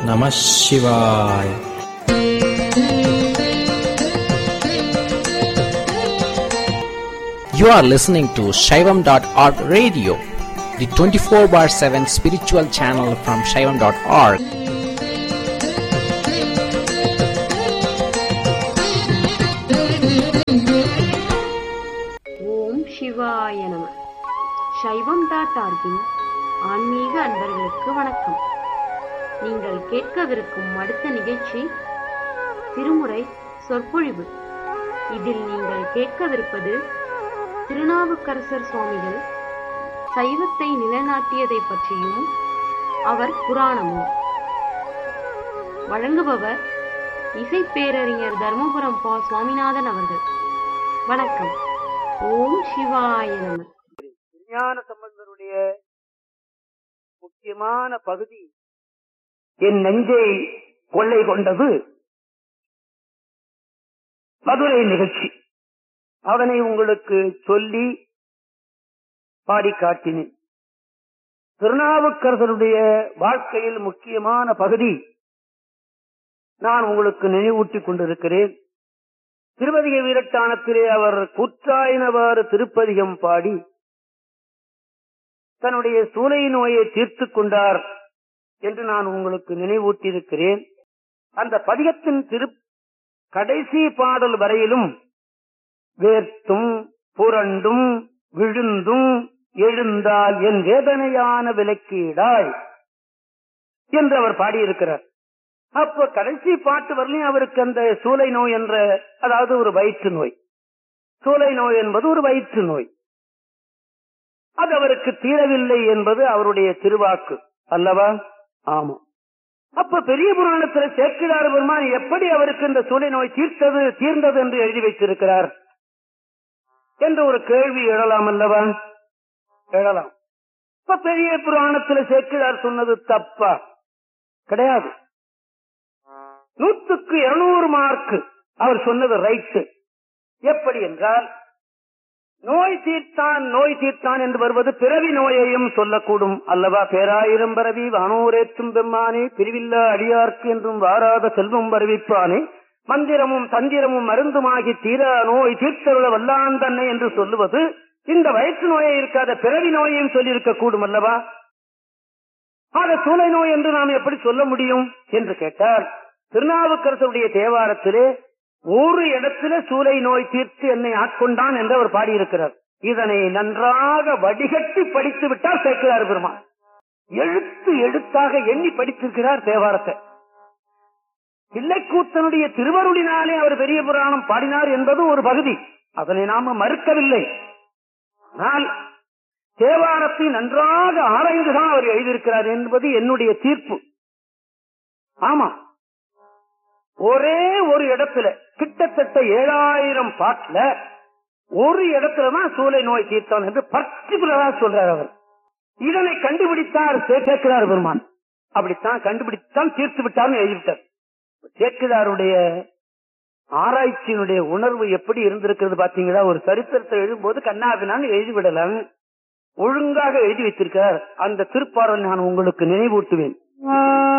நம சிவாய் You are listening to Shaivam.org radio, the 24 bar 7 spiritual channel from Shaivam.org. ஓம் சிவாய நம சைவம் டாட் ஆர்கின் ஆன்மீக அன்பர்களுக்கு வணக்கம் நீங்கள் கேட்கவிருக்கும் அடுத்த நிகழ்ச்சி திருமுறை சொற்பொழிவு இதில் நீங்கள் கேட்கவிருப்பது திருநாவுக்கரசர் சுவாமிகள் சைவத்தை நிலைநாட்டியதை பற்றியும் அவர் புராணமும் வழங்குபவர் இசைப்பேரறிஞர் தர்மபுரம் பா சுவாமிநாதன் அவர்கள் வணக்கம் ஓம் சிவாய நம விஞ்ஞான சம்பந்தருடைய முக்கியமான பகுதி என் நெஞ்சை கொள்ளை கொண்டது மதுரை நிகழ்ச்சி அதனை உங்களுக்கு சொல்லி பாடி காட்டினேன் திருநாவுக்கரசருடைய வாழ்க்கையில் முக்கியமான பகுதி நான் உங்களுக்கு நினைவூட்டிக் கொண்டிருக்கிறேன் திருவதிக வீரட்டானத்திலே அவர் குற்றாயினவாறு திருப்பதிகம் பாடி தன்னுடைய சூளை நோயை தீர்த்துக் கொண்டார் என்று நான் உங்களுக்கு நினைவூட்டியிருக்கிறேன் அந்த பதிகத்தின் திரு கடைசி பாடல் வரையிலும் வேர்த்தும் புரண்டும் விழுந்தும் எழுந்தால் என் வேதனையான விலக்கீடாய் என்று அவர் பாடியிருக்கிறார் அப்ப கடைசி பாட்டு வரலையும் அவருக்கு அந்த சூளை நோய் என்ற அதாவது ஒரு வயிற்று நோய் சூளை நோய் என்பது ஒரு வயிற்று நோய் அது அவருக்கு தீரவில்லை என்பது அவருடைய திருவாக்கு அல்லவா ஆமா அப்ப பெரிய புராணத்தில் சேர்க்கிறார் பெருமான் எப்படி அவருக்கு இந்த சூளை நோய் தீர்த்தது தீர்ந்தது என்று எழுதி வைத்திருக்கிறார் என்று ஒரு கேள்வி எழலாம் அல்லவா எழலாம் இப்ப பெரிய புராணத்தில் சேர்க்கிறார் சொன்னது தப்பா கிடையாது நூற்றுக்கு இருநூறு மார்க் அவர் சொன்னது ரைட்டு எப்படி என்றால் நோய் தீர்த்தான் நோய் தீர்த்தான் என்று வருவது பிறவி நோயையும் சொல்லக்கூடும் அல்லவா பேராயிரம் பரவி வானோரேற்றும் பெம்மானே பிரிவில்லா அடியார்க்கு என்றும் வாராத செல்வம் வருவிப்பானே மந்திரமும் தந்திரமும் மருந்துமாகி தீரா நோய் தீர்த்தருள வல்லான் தன்னை என்று சொல்லுவது இந்த வயிற்று நோயை இருக்காத பிறவி நோயையும் சொல்லியிருக்க கூடும் அல்லவா ஆக சூளை நோய் என்று நாம் எப்படி சொல்ல முடியும் என்று கேட்டால் திருநாவுக்கரசருடைய தேவாரத்திலே ஒரு இடத்துல சூளை நோய் தீர்த்து என்னை ஆட்கொண்டான் என்று அவர் பாடியிருக்கிறார் இதனை நன்றாக வடிகட்டி படித்து விட்டால் சேர்க்கிறார் பெருமான் எழுத்து எழுத்தாக எண்ணி படித்திருக்கிறார் தேவாரத்தை பிள்ளைக்கூத்தனுடைய திருவருளினாலே அவர் பெரிய புராணம் பாடினார் என்பது ஒரு பகுதி அதனை நாம மறுக்கவில்லை ஆனால் தேவாரத்தை நன்றாக ஆராய்ந்துதான் அவர் எழுதியிருக்கிறார் என்பது என்னுடைய தீர்ப்பு ஆமா ஒரே ஒரு இடத்துல கிட்டத்தட்ட ஏழாயிரம் பாட்டுல ஒரு இடத்துலதான் சூளை நோய் தீர்த்தான் என்று பர்டிகுலரா சொல்றார் அவர் இதனை கண்டுபிடித்தார் சேர்க்கிறார் பெருமான் அப்படித்தான் கண்டுபிடித்தான் தீர்த்து விட்டார்னு எழுதிவிட்டார் சேக்கிதாருடைய ஆராய்ச்சியினுடைய உணர்வு எப்படி இருந்திருக்கிறது பாத்தீங்களா ஒரு சரித்திரத்தை எழுதும்போது கண்ணாபினான்னு எழுதிவிடலாம் ஒழுங்காக எழுதி வைத்திருக்கிறார் அந்த திருப்பாடல் நான் உங்களுக்கு நினைவூட்டுவேன்